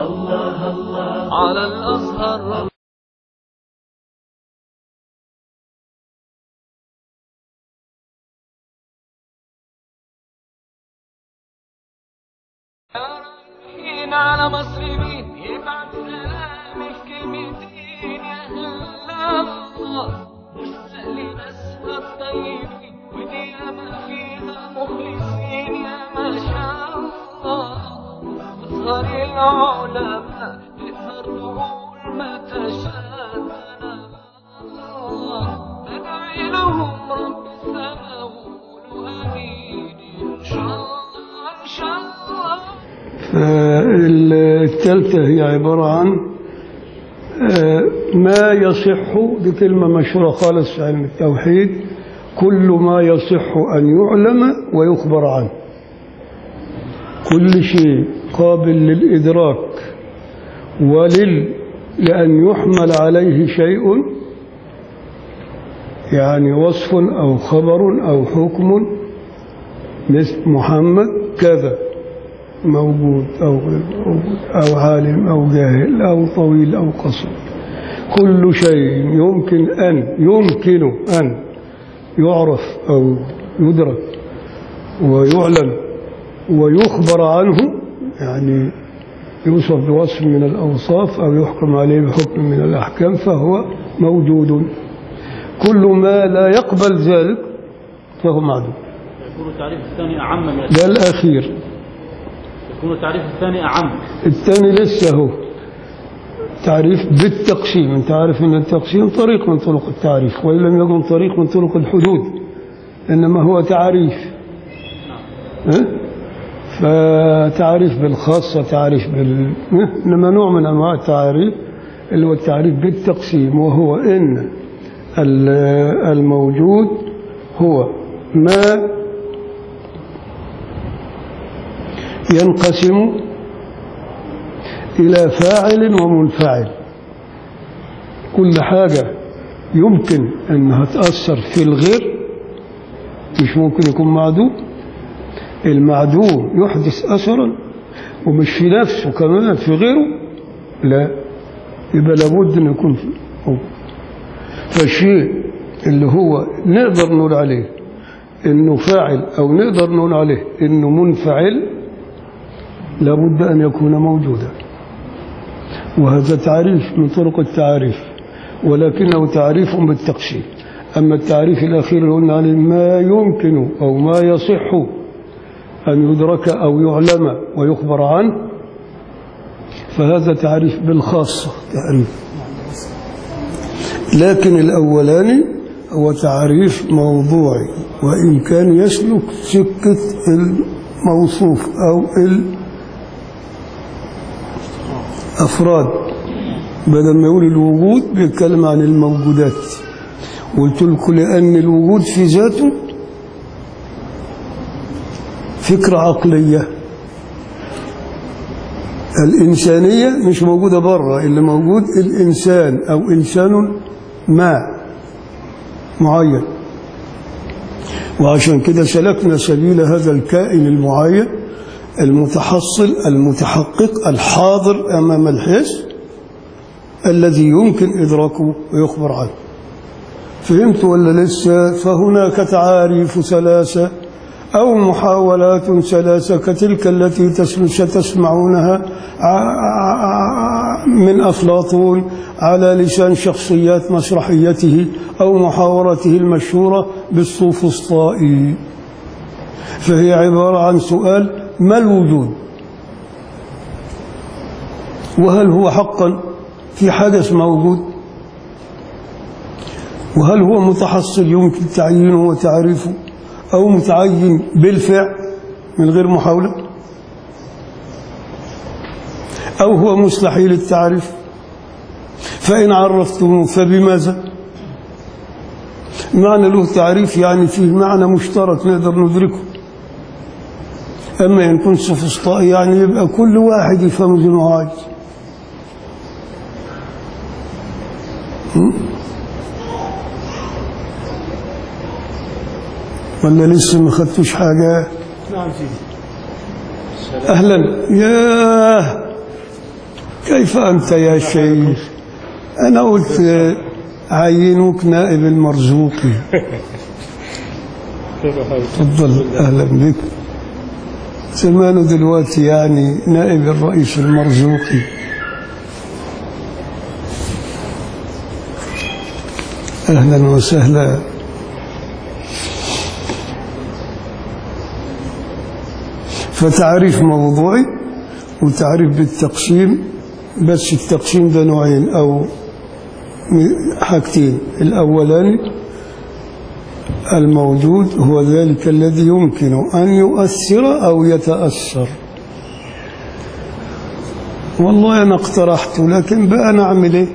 الله الله على الأزهر رايحين على مصر مين يبعت سلامي في كلمتين يا هلا الله مشتاق لناسها الطيبين ودي ما فيها مخلصين يا ما شاء الله أزهر العلماء تقدر تقول ما تشاء الله بدعي لهم رب السماء وقولوا آمين إن شاء الله إن شاء الله الثالثة هي عبارة عن آه، ما يصح دي كلمة مشهورة خالص في علم التوحيد كل ما يصح أن يعلم ويخبر عنه كل شيء قابل للإدراك ولل لأن يحمل عليه شيء يعني وصف أو خبر أو حكم مثل محمد كذا موجود أو غير موجود أو عالم أو جاهل أو طويل أو قصير كل شيء يمكن أن يمكن أن يعرف أو يدرك ويعلم ويخبر عنه يعني يوصف بوصف من الأوصاف أو يحكم عليه بحكم من الأحكام فهو موجود كل ما لا يقبل ذلك فهو معدوم يكون التعريف الثاني أعم من ده الأخير يكون التعريف الثاني أعم الثاني لسه هو تعريف بالتقسيم انت عارف ان التقسيم طريق من طرق التعريف وان لم يكن طريق من طرق الحدود انما هو تعريف ها؟ فتعريف بالخاصة تعريف بال ها؟ انما نوع من انواع التعريف اللي هو التعريف بالتقسيم وهو ان ال- الموجود هو ما ينقسم إلى فاعل ومنفعل كل حاجة يمكن أنها تأثر في الغير مش ممكن يكون معدوم المعدوم يحدث أثرا ومش في نفسه كمان في غيره لا يبقى لابد أن يكون في موجود فالشيء اللي هو نقدر نقول عليه انه فاعل او نقدر نقول عليه انه منفعل لابد ان يكون موجودا وهذا تعريف من طرق التعريف ولكنه تعريف بالتقسيم اما التعريف الاخير اللي قلنا عليه ما يمكن او ما يصح ان يدرك او يعلم ويخبر عنه فهذا تعريف بالخاصه تعريف لكن الاولاني هو تعريف موضوعي وإن كان يسلك سكة الموصوف أو الأفراد بدل ما يقول الوجود بيتكلم عن الموجودات قلت لكم لأن الوجود في ذاته فكرة عقلية الإنسانية مش موجودة بره اللي موجود الإنسان أو إنسان ما معين وعشان كده سلكنا سبيل هذا الكائن المعين المتحصل المتحقق الحاضر أمام الحس الذي يمكن إدراكه ويخبر عنه فهمت ولا لسه فهناك تعاريف ثلاثة أو محاولات ثلاثة كتلك التي تسم- ستسمعونها ع- من أفلاطون على لسان شخصيات مسرحيته أو محاورته المشهورة بالسوفسطائي فهي عبارة عن سؤال ما الوجود وهل هو حقا في حدث موجود وهل هو متحصل يمكن تعيينه وتعريفه أو متعين بالفعل من غير محاولة أو هو مستحيل التعريف فإن عرفتموه فبماذا معنى له تعريف يعني فيه معنى مشترك نقدر ندركه أما إن كنت سفسطائي يعني يبقى كل واحد يفهم زي ما هو عايز ولا لسه ما خدتوش حاجة نعم سيدي أهلا ياه كيف أنت يا شيخ أنا قلت آه، عينوك نائب المرزوقي تفضل أهلا بك زمانه دلوقتي يعني نائب الرئيس المرزوقي أهلا وسهلا فتعريف موضوعي وتعريف بالتقسيم بس التقسيم ده نوعين أو حاجتين الأولاني الموجود هو ذلك الذي يمكن أن يؤثر أو يتأثر والله أنا اقترحته لكن بقى نعمل إيه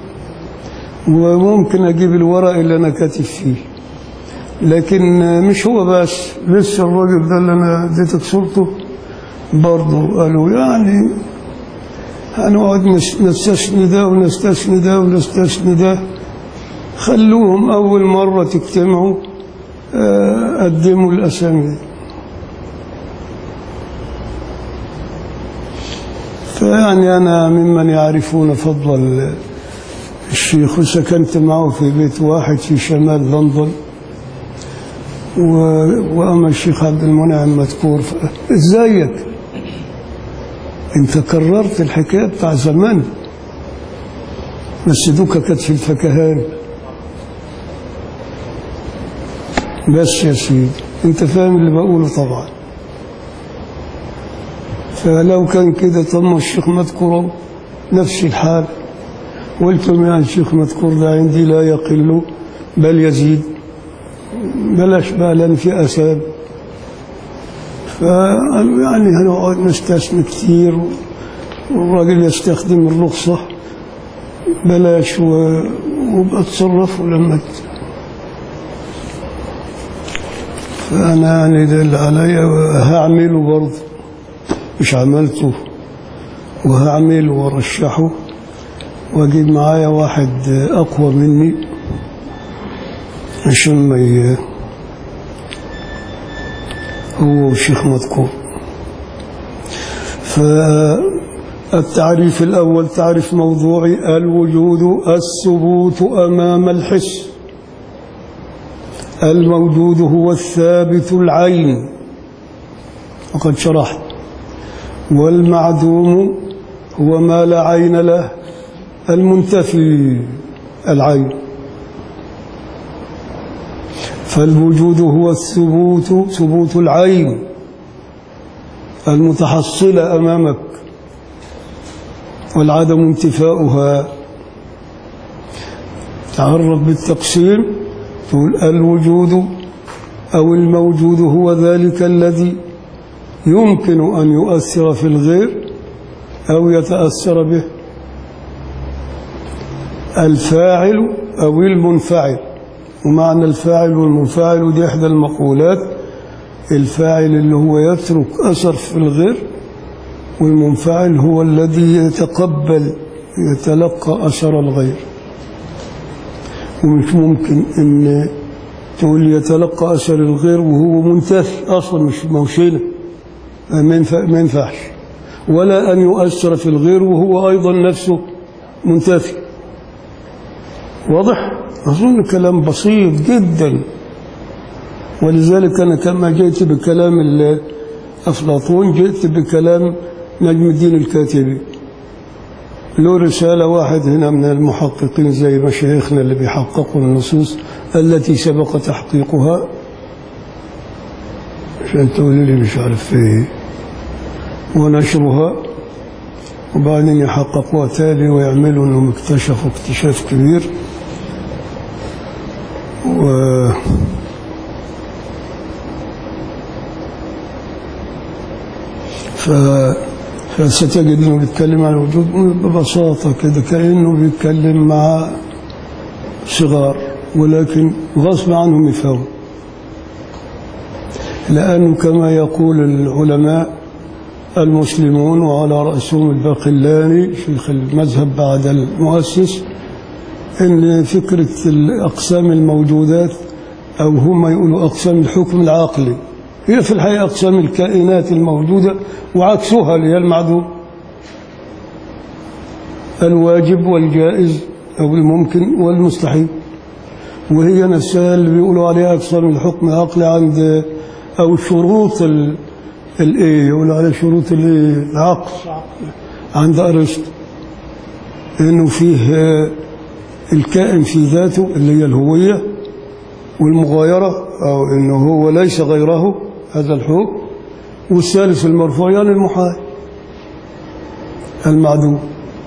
وممكن أجيب الورق اللي أنا كاتب فيه لكن مش هو بس لسه الراجل ده اللي أنا اديتك صورته برضه قالوا يعني هنقعد نس- نستثني ده ونستثني ده ونستثني ده خلوهم أول مرة تجتمعوا آه، قدموا الأسامي فيعني أنا ممن يعرفون فضل الشيخ وسكنت معه في بيت واحد في شمال لندن و... وأما الشيخ عبد المنعم مذكور ف... ازيك انت كررت الحكاية بتاع زمان بس دوكا كانت في الفكهان بس يا سيدي انت فاهم اللي بقوله طبعا فلو كان كده طب ما الشيخ مذكور نفس الحال قلت لهم يعني الشيخ مذكور ده عندي لا يقل بل يزيد بلاش بقى لان في اسباب فقالوا يعني هنقعد نستثني كتير والراجل يستخدم الرخصة بلاش و- وابقى اتصرفوا لما ت- فأنا يعني ده اللي عليا هعمله برضه مش عملته وهعمله وارشحه واجيب معايا واحد اقوى مني عشان ما ي- هو الشيخ مذكور فالتعريف الأول تعريف موضوعي الوجود الثبوت أمام الحس الموجود هو الثابت العين وقد شرحت والمعدوم هو ما لا عين له المنتفي العين فالوجود هو الثبوت ثبوت العين المتحصلة أمامك والعدم انتفاؤها تعرف بالتقسيم تقول الوجود أو الموجود هو ذلك الذي يمكن أن يؤثر في الغير أو يتأثر به الفاعل أو المنفعل ومعنى الفاعل والمنفعل ودي إحدى المقولات الفاعل اللي هو يترك أثر في الغير والمنفعل هو الذي يتقبل يتلقى أثر الغير ومش ممكن أن تقول يتلقى أثر الغير وهو منتفي أصلا مش موشينة ما ينفع- ما ينفعش ولا أن يؤثر في الغير وهو أيضا نفسه منتفي واضح؟ أظن كلام بسيط جدا ولذلك أنا كما جئت بكلام ال- أفلاطون جئت بكلام نجم الدين الكاتبي له رسالة واحد هنا من المحققين زي مشايخنا اللي بيحققوا النصوص التي سبق تحقيقها عشان تقول لي مش عارف ايه ونشرها وبعدين يحققوها تاني ويعملوا انهم اكتشفوا اكتشاف كبير و ف... فستجد انه بيتكلم عن الوجود ببساطة كده كأنه بيتكلم مع صغار ولكن غصب عنهم يفهم لأنه كما يقول العلماء المسلمون وعلى رأسهم الباقلاني شيخ المذهب بعد المؤسس ان فكرة الأقسام الموجودات أو هم يقولوا أقسام الحكم العقلي هي في الحقيقة أقسام الكائنات الموجودة وعكسها اللي هي المعدوم الواجب والجائز أو الممكن والمستحيل وهي نفسها اللي بيقولوا عليها أكثر من الحكم عقلي عند أو شروط ال الايه يقولوا عليها شروط الايه العقل عند أرسطو إنه فيه آه، الكائن في ذاته اللي هي الهوية والمغايرة أو إنه هو ليس غيره هذا الحكم والثالث المرفوع يعني المحال المعدوم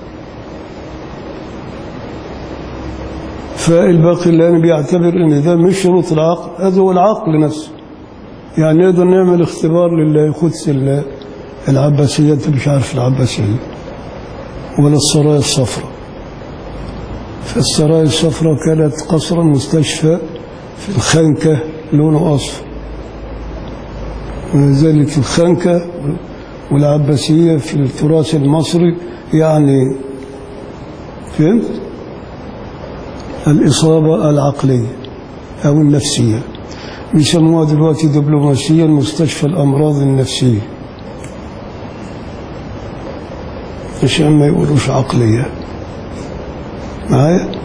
فالباقي الآن بيعتبر ان ده مش شروط العقل هذا هو العقل نفسه يعني نقدر نعمل اختبار للقدس ال- العباسية انت مش عارف العباسية ولا السرايا الصفراء فالسرايا الصفراء كانت قصرا مستشفى في الخنكة لونه أصفر ولذلك الخنكة والعباسية في التراث المصري يعني فهمت؟ الإصابة العقلية أو النفسية بيسموها دلوقتي دبلوماسيا مستشفى الأمراض النفسية عشان ما يقولوش عقلية معايا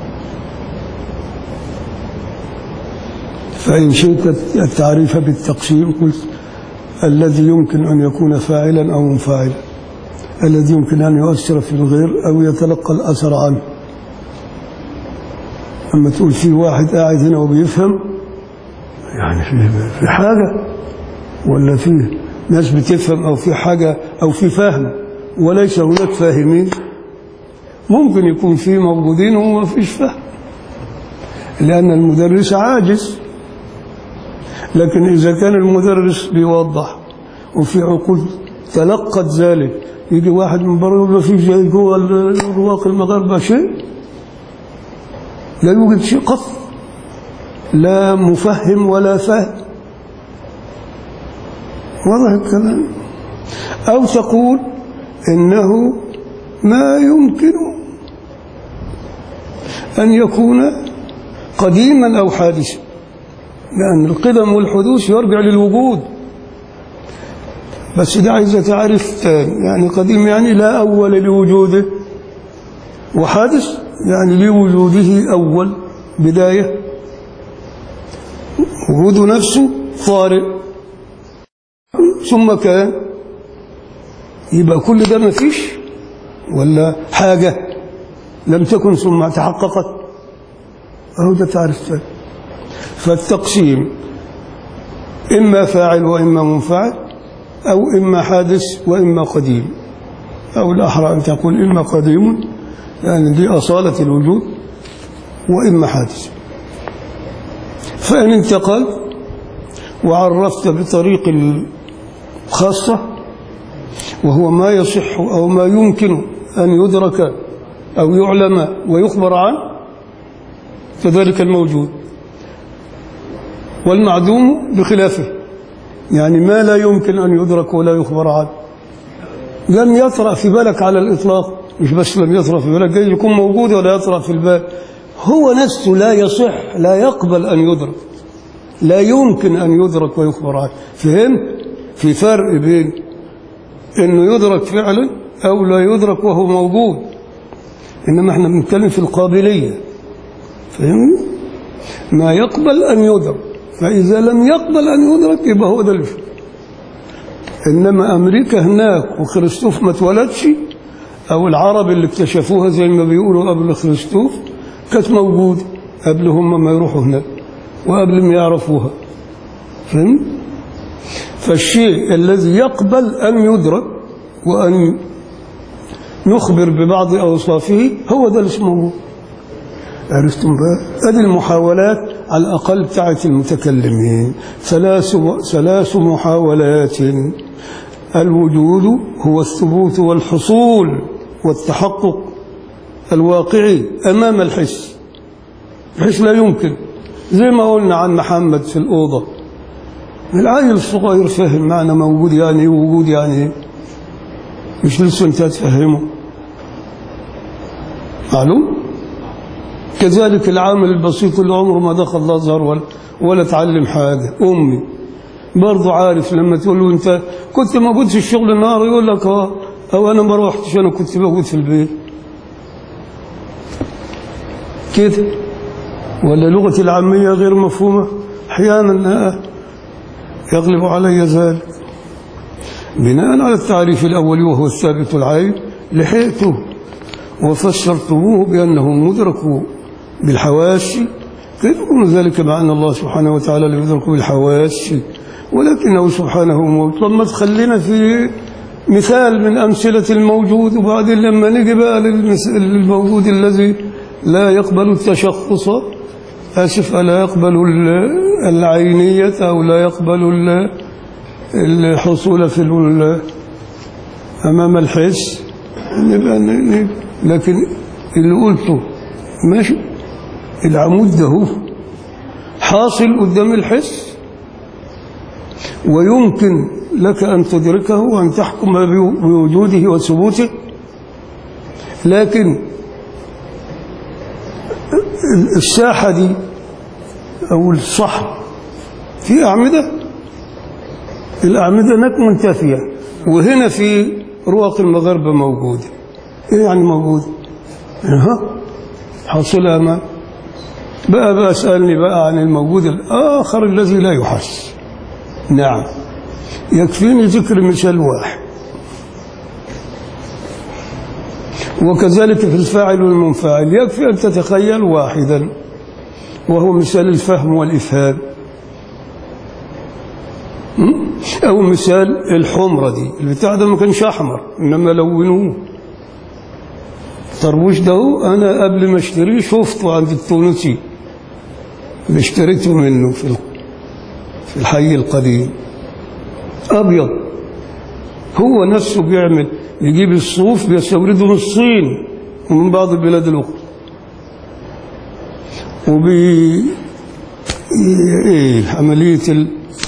فإن شئت التعريف بالتقسيم قلت الذي يمكن أن يكون فاعلا أو منفعلا الذي يمكن أن يؤثر في الغير أو يتلقى الأثر عنه أما تقول في واحد قاعد هنا وبيفهم يعني في, في حاجة ولا في ناس بتفهم أو في حاجة أو في فهم وليس هناك فاهمين ممكن يكون في موجودين وما فيش فهم لأن المدرس عاجز لكن إذا كان المدرس بيوضح وفي عقول تلقت ذلك يجي واحد من بره يقول ما فيش زي جوه الرواق المغاربة شيء لا يوجد شيء قط لا مفهم ولا فهم واضح الكلام أو تقول إنه ما يمكن أن يكون قديما أو حادثا لأن القدم والحدوث يرجع للوجود بس ده عايز تعرف تاني يعني قديم يعني لا أول لوجوده وحادث يعني لوجوده أول بداية وجود نفسه طارئ ثم كان يبقى كل ده ما فيش ولا حاجة لم تكن ثم تحققت أهو ده تعرف تاني فالتقسيم إما فاعل وإما منفعل أو إما حادث وإما قديم أو الأحرى أن تقول إما قديم يعني دي أصالة الوجود وإما حادث فإن انتقل وعرفت بطريق الخاصة وهو ما يصح أو ما يمكن أن يدرك أو يعلم ويخبر عنه كذلك الموجود والمعدوم بخلافه يعني ما لا يمكن أن يدرك ولا يخبر عنه لم يطرأ في بالك على الإطلاق مش بس لم يطرأ في بالك جاي يكون موجود ولا يطرأ في البال هو نفسه لا يصح لا يقبل أن يدرك لا يمكن أن يدرك ويخبر عنه فهمت في فرق بين أنه يدرك فعلا أو لا يدرك وهو موجود إنما احنا بنتكلم في القابلية فهمت ما يقبل أن يدرك فإذا لم يقبل أن يدرك يبقى هو ده الفعل إنما أمريكا هناك وخريستوف ما اتولدش أو العرب اللي اكتشفوها زي ما بيقولوا قبل خريستوف كانت موجودة قبل هم ما يروحوا هناك وقبل ما يعرفوها فهمت؟ فالشيء الذي يقبل أن يدرك وأن نخبر ببعض أوصافه هو ده اللي اسمه موجود عرفتم بقى هذه المحاولات على الأقل بتاعت المتكلمين ثلاث ثلاث محاولات الوجود هو الثبوت والحصول والتحقق الواقعي أمام الحس الحس لا يمكن زي ما قلنا عن محمد في الأوضة العيل الصغير فهم معنى موجود يعني إيه وجود يعني إيه مش لسه انت تفهمه معلوم كذلك العامل البسيط اللي عمره ما دخل الازهر ولا ولا اتعلم حاجه امي برضه عارف لما تقول له انت كنت موجود في الشغل النهار يقول لك اه او انا ما روحتش انا كنت موجود في البيت كده ولا لغة العامية غير مفهومة أحيانا يغلب علي ذلك بناء على التعريف الأول وهو الثابت العين لحقته وفسرتموه بأنه مدرك بالحواس كيف يكون ذلك مع أن الله سبحانه وتعالى لا يدرك بالحواس ولكنه سبحانه موجود لما تخلينا في مثال من أمثلة الموجود وبعدين لما نجي بقى للمس- للموجود الذي لا يقبل التشخص آسف لا يقبل ال- العينية أو لا يقبل ال- الحصول في ال- أمام الحس نبقى ن- ن- لكن اللي قلته ماشي العمود ده هو حاصل قدام الحس ويمكن لك أن تدركه وأن تحكم بو- بوجوده وثبوته لكن ال- الساحة دي أو الصحن في أعمدة الأعمدة هناك منتفية وهنا في رواق المغاربة موجودة إيه يعني موجودة؟ ها حاصلها ما بقى بقى اسألني بقى عن الموجود الآخر الذي لا يحس نعم يكفيني ذكر مثال واحد وكذلك في الفاعل والمنفعل يكفي أن تتخيل واحدا وهو مثال الفهم والإفهام م? أو مثال الحمرة دي البتاع ده ما كانش أحمر إنما لونوه طربوش ده هو أنا قبل ما اشتريه شفته عند التونسي اللي اشتريته منه في ال- في الحي القديم أبيض هو نفسه بيعمل يجيب الصوف بيستورده من الصين ومن بعض البلاد الأخرى وبي ايه عملية ال...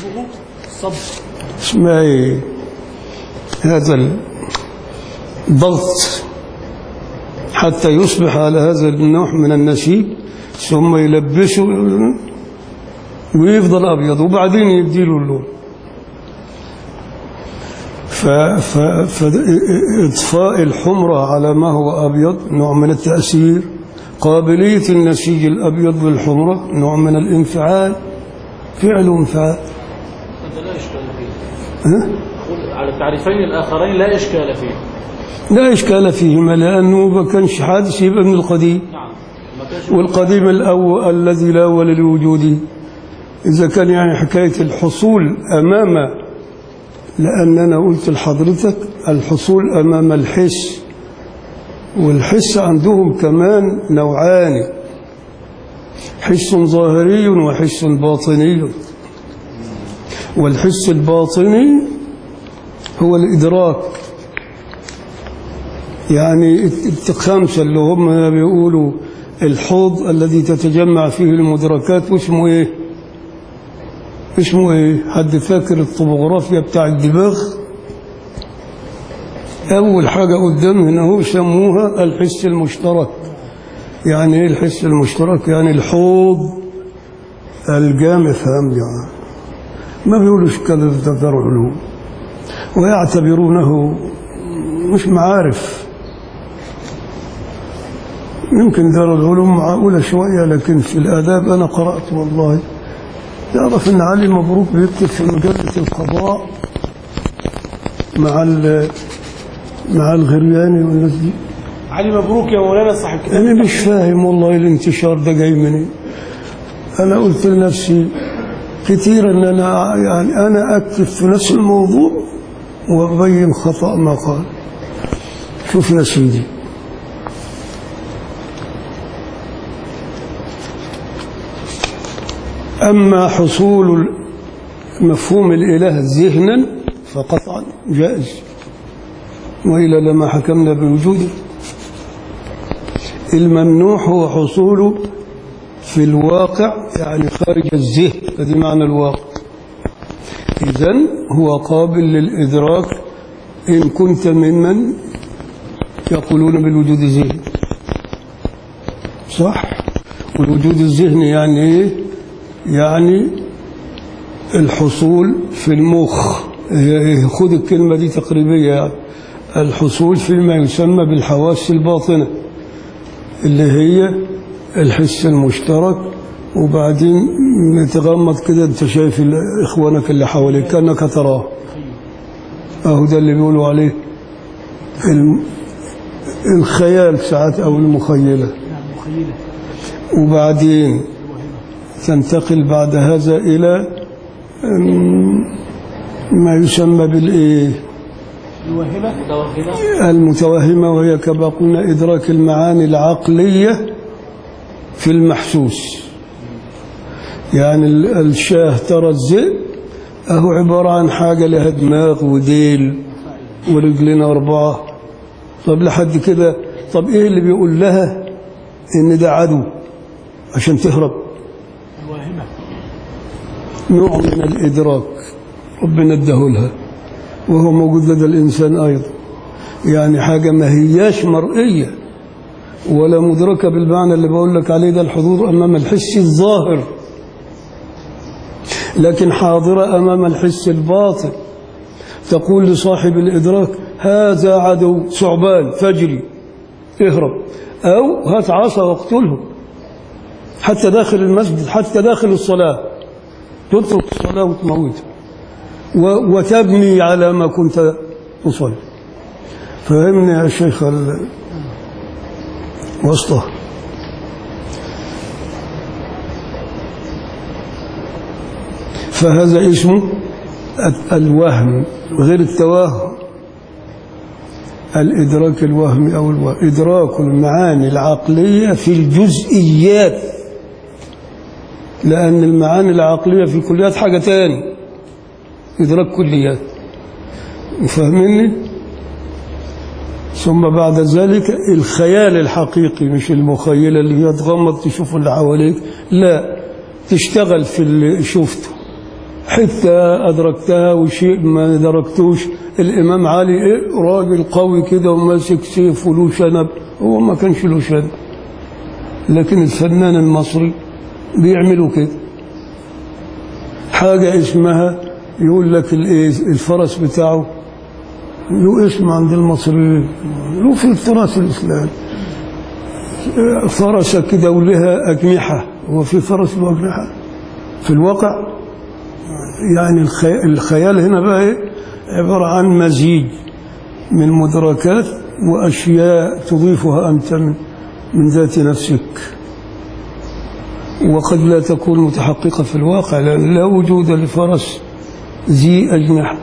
اسمها ايه هذا الضغط حتى يصبح على هذا النوع من النسيج ثم يلبسه ويفضل أبيض وبعدين يديله اللون ف... ف... فإضفاء الحمرة على ما هو أبيض نوع من التأثير قابلية النسيج الأبيض بالحمرة نوع من الانفعال فعل وانفعال هذا لا إشكال فيه ها؟ أقول على التعريفين الآخرين لا إشكال فيه لا إشكال فيهما لأنه ما كانش حادث يبقى من القديم نعم ما كانش والقديم الأول الذي لا أول لوجوده إذا كان يعني حكاية الحصول أمام لأن أنا قلت لحضرتك الحصول أمام الحس والحس عندهم كمان نوعان حس ظاهري وحس باطني والحس الباطني هو الإدراك يعني الخمسة اللي هم بيقولوا الحوض الذي تتجمع فيه المدركات واسمه ايه اسمه ايه حد فاكر الطبوغرافيا بتاع الدماغ اول حاجة قدام هنا هو سموها الحس المشترك يعني ايه الحس المشترك يعني الحوض الجامع فهم يعني ما بيقولوش كده في دار العلوم ويعتبرونه مش معارف يمكن دار العلوم معقولة شوية لكن في الآداب أنا قرأت والله تعرف أن علي مبروك بيكتب في مجلة القضاء مع ال- مع الغرياني والناس دي علي مبروك يا مولانا صاحب كتاب أنا مش فاهم والله الانتشار ده جاي منين أنا قلت لنفسي كتير أن أنا يعني أنا أكتب في نفس الموضوع وأبين خطأ ما قال شوف يا سيدي أما حصول مفهوم الإله ذهنا فقطعا جائز وإلا لما حكمنا بوجوده الممنوع هو حصوله في الواقع يعني خارج الذهن هذه معنى الواقع إذن هو قابل للإدراك إن كنت ممن يقولون بالوجود الذهني صح والوجود الذهني يعني إيه يعني الحصول في المخ هي- خد الكلمة دي تقريبية يعني الحصول فيما يسمى بالحواس الباطنة اللي هي الحس المشترك وبعدين نتغمض كده انت شايف ال- اخوانك اللي حواليك كانك تراه اهو ده اللي بيقولوا عليه الم- الخيال ساعات او المخيله نعم مخيلة وبعدين تنتقل بعد هذا إلى أم، ما يسمى بالإيه الواهمة متوهمة المتوهمة وهي كما قلنا إدراك المعاني العقلية في المحسوس يعني ال- الشاه ترى الذئب أهو عبارة عن حاجة لها دماغ وديل ورجلين أربعة طب لحد كده طب إيه اللي بيقول لها إن ده عدو عشان تهرب الواهمة نوع من الإدراك ربنا ادهولها وهو موجود لدى الإنسان أيضا يعني حاجة ما هياش مرئية ولا مدركة بالمعنى اللي بقول لك عليه ده الحضور أمام الحس الظاهر لكن حاضرة أمام الحس الباطن تقول لصاحب الإدراك هذا عدو ثعبان فجري اهرب أو هات عصا واقتله حتى داخل المسجد حتى داخل الصلاة تترك الصلاة وتموته و- وتبني على ما كنت تصلي فهمني يا شيخ ال- وسطه فهذا اسمه ال- الوهم غير التوهم الإدراك الوهمي أو الوهم إدراك المعاني العقلية في الجزئيات لأن المعاني العقلية في كليات حاجة تاني إدراك كليات فاهمني ثم بعد ذلك الخيال الحقيقي مش المخيلة اللي هي تغمض تشوف اللي حواليك لا تشتغل في اللي شفته حتة أدركتها وشيء ما أدركتوش الإمام علي إيه راجل قوي كده وماسك سيف وله شنب هو ما كانش له شنب لكن الفنان المصري بيعملوا كده حاجة اسمها يقول لك الإيه الفرس بتاعه له اسم عند المصريين له في التراث الإسلامي فرسة كده ولها أجنحة هو في فرس له أجنحة في الواقع يعني الخي- الخيال هنا بقى إيه؟ عبارة عن مزيج من مدركات وأشياء تضيفها أنت من, من ذات نفسك وقد لا تكون متحققة في الواقع لأن لا وجود لفرس ذي أجنحة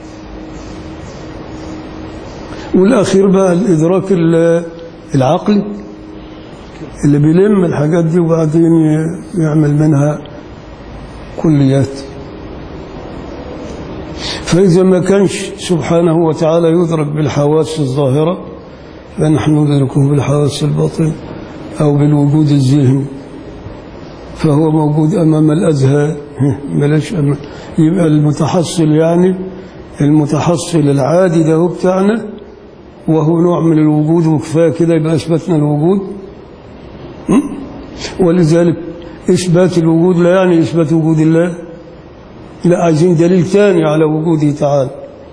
والأخير بقى الإدراك ال- العقلي اللي بيلم الحاجات دي وبعدين ي- يعمل منها كليات فإذا ما كانش سبحانه وتعالى يدرك بالحواس الظاهرة فنحن ندركه بالحواس الباطنة أو بالوجود الذهني فهو موجود أمام الأذهان بلاش أمام يبقى المتحصل يعني المتحصل العادي ده هو بتاعنا وهو نوع من الوجود وكفاية كده يبقى أثبتنا الوجود م? ولذلك إثبات الوجود لا يعني إثبات وجود الله لا عايزين دليل ثاني على وجوده تعالى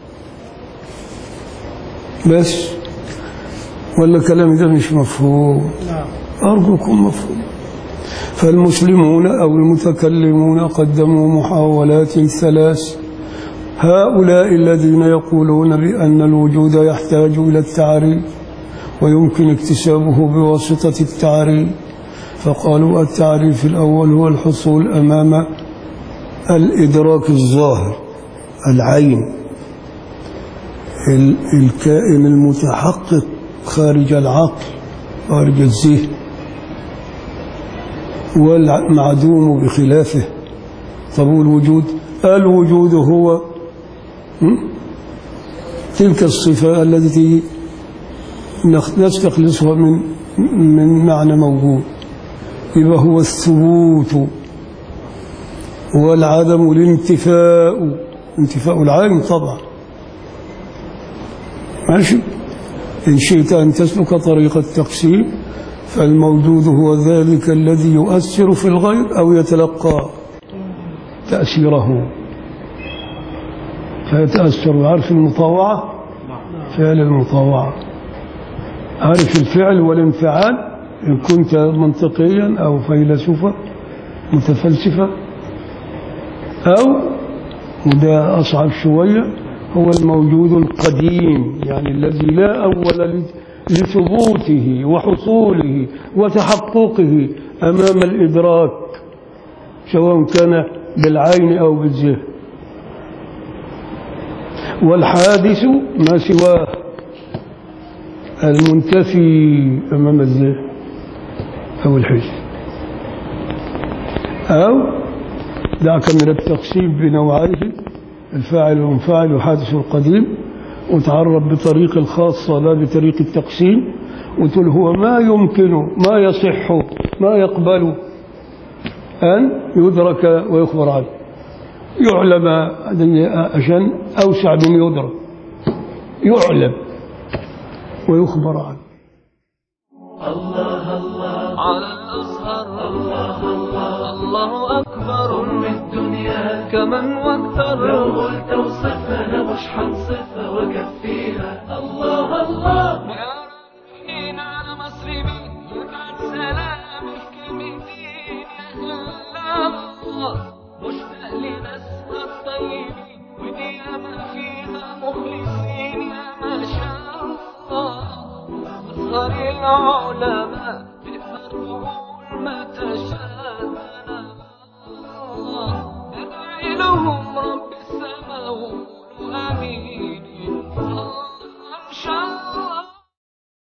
بس ولا كلامي ده مش مفهوم نعم أرجوكم مفهوم فالمسلمون أو المتكلمون قدموا محاولات ثلاث هؤلاء الذين يقولون بأن الوجود يحتاج إلى التعريف ويمكن اكتسابه بواسطة التعريف فقالوا التعريف الأول هو الحصول أمام الإدراك الظاهر العين ال- الكائن المتحقق خارج العقل خارج الذهن والمعدوم بخلافه طب والوجود الوجود هو م? تلك الصفة التي نخ- نستخلصها من من معنى موجود يبقى هو الثبوت والعدم الانتفاء انتفاء العين طبعا ماشي إن شئت أن تسلك طريق التقسيم فالموجود هو ذلك الذي يؤثر في الغير أو يتلقى تأثيره فيتأثر عارف المطاوعة فعل المطاوعة عارف الفعل والانفعال إن كنت منطقيا أو فيلسوفا متفلسفة أو وده أصعب شوية هو الموجود القديم يعني الذي لا أول لثبوته وحصوله وتحققه أمام الإدراك سواء كان بالعين أو بالذهن والحادث ما سواه المنتفي أمام الذهن أو الحس أو دعك من التقسيم بنوعيه الفاعل والمنفعل وحادث القديم وتعرف بطريق الخاصة لا بطريق التقسيم وتقول هو ما يمكن ما يصح ما يقبل أن يدرك ويخبر عنه يعلم عشان أوسع من يدرك يعلم ويخبر عنه على الأزهر الله الله الله أكبر أم الدنيا كمن واكثر لو قلت اوصفها مش حنصفها وكفيها الله الله يا رايحين على مصر مين يبعت سلام في كلمتين يا الله مشتاق لناسها الطيبين ودي ما فيها مخلصين يا ما شاء الله أزهر العلا